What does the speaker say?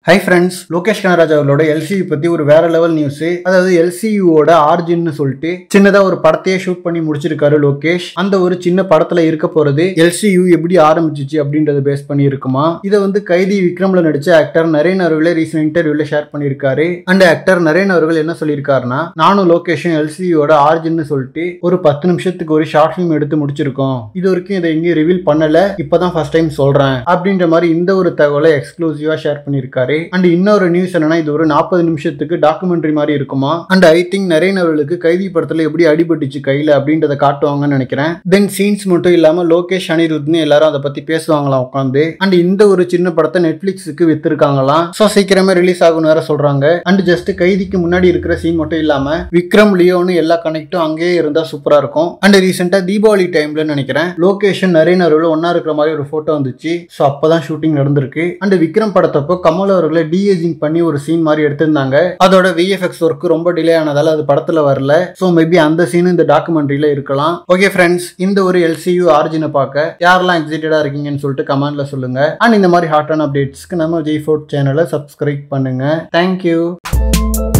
hi friends Lokesh Kanaraj அவர்களோட LCU பத்தி ஒரு வேற லெவல் நியூஸ் அதாவது எல்சியூவோட ஆர்ஜின்னு சொல்லிட்டு சின்னதா ஒரு படத்தையே ஷூட் பண்ணி முடிச்சிருக்காரு லோகேஷ் அந்த ஒரு சின்ன படத்துல இருக்க போறது எல்சியூ எப்படி ஆரம்பிச்சிச்சு அப்படின்றத பேஸ் பண்ணி இருக்குமா இதை வந்து கைதி விக்ரம்ல நடிச்ச ஆக்டர் நரேன் அவர்களே ரீசெண்ட் இன்டர்வியூல ஷேர் பண்ணியிருக்காரு அண்ட் ஆக்டர் நரேன் அவர்கள் என்ன சொல்லியிருக்காருன்னா நானும் லோகேஷும் எல்சியூவோட ஆர்ஜின்னு சொல்லிட்டு ஒரு பத்து நிமிஷத்துக்கு ஒரு ஷார்ட் ஃபிலிம் எடுத்து முடிச்சிருக்கோம் இது வரைக்கும் இதை எங்கேயும் ரிவீல் பண்ணல இப்பதான் ஃபர்ஸ்ட் டைம் சொல்றேன் அப்படின்ற மாதிரி இந்த ஒரு தகவலை எக்ஸ்க்ளூசிவா ஷேர் பண்ணியிருக்காரு அண்ட் இன்னொரு நியூஸ் என்னன்னா இது ஒரு நாற்பது நிமிஷத்துக்கு டாக்குமெண்ட்ரி மாதிரி இருக்குமா அண்ட் ஐ திங்க் நரேன் அவர்களுக்கு கைதி படத்துல எப்படி அடிபட்டுச்சு கையில அப்படின்றத காட்டுவாங்கன்னு நினைக்கிறேன் தென் சீன்ஸ் மட்டும் இல்லாம லோகேஷ் அனிருத்னு எல்லாரும் அதை பத்தி பேசுவாங்களாம் உட்காந்து அண்ட் இந்த ஒரு சின்ன படத்தை நெட்ஃபிளிக்ஸுக்கு வித்திருக்காங்களாம் ஸோ சீக்கிரமே ரிலீஸ் ஆகும்னு வேற சொல்றாங்க அண்ட் ஜஸ்ட் கைதிக்கு முன்னாடி இருக்கிற சீன் மட்டும் இல்லாம விக்ரம் லியோன்னு எல்லா கனெக்டும் அங்கேயே இருந்தா சூப்பரா இருக்கும் அண்ட் ரீசெண்டா தீபாவளி டைம்ல நினைக்கிறேன் லோகேஷன் நரேன் அவர்கள் ஒன்னா இருக்கிற மாதிரி ஒரு போட்டோ வந்துச்சு ஸோ அப்பதான் ஷூட்டிங் நடந்திருக்கு அண்ட் விக்ரம் படத்தப்போ கமல் அவர்களை டிஏஜிங் பண்ணி ஒரு சீன் மாதிரி எடுத்திருந்தாங்க அதோட விஎஃப்எக்ஸ் ஒர்க் ரொம்ப டிலே ஆனதால அது படத்துல வரல ஸோ மேபி அந்த சீன் இந்த டாக்குமெண்ட்ரியில இருக்கலாம் ஓகே ஃப்ரெண்ட்ஸ் இந்த ஒரு எல்சியூ ஆரிஜினை பார்க்க யாரெல்லாம் எக்ஸைட்டடா இருக்கீங்கன்னு சொல்லிட்டு கமெண்ட்ல சொல்லுங்க அண்ட் இந்த மாதிரி ஹாட்டான அப்டேட்ஸ்க்கு நம்ம ஜெய் ஃபோர்ட் சேனலை சப்ஸ்கிரைப் பண்ணுங்க தேங்க்யூ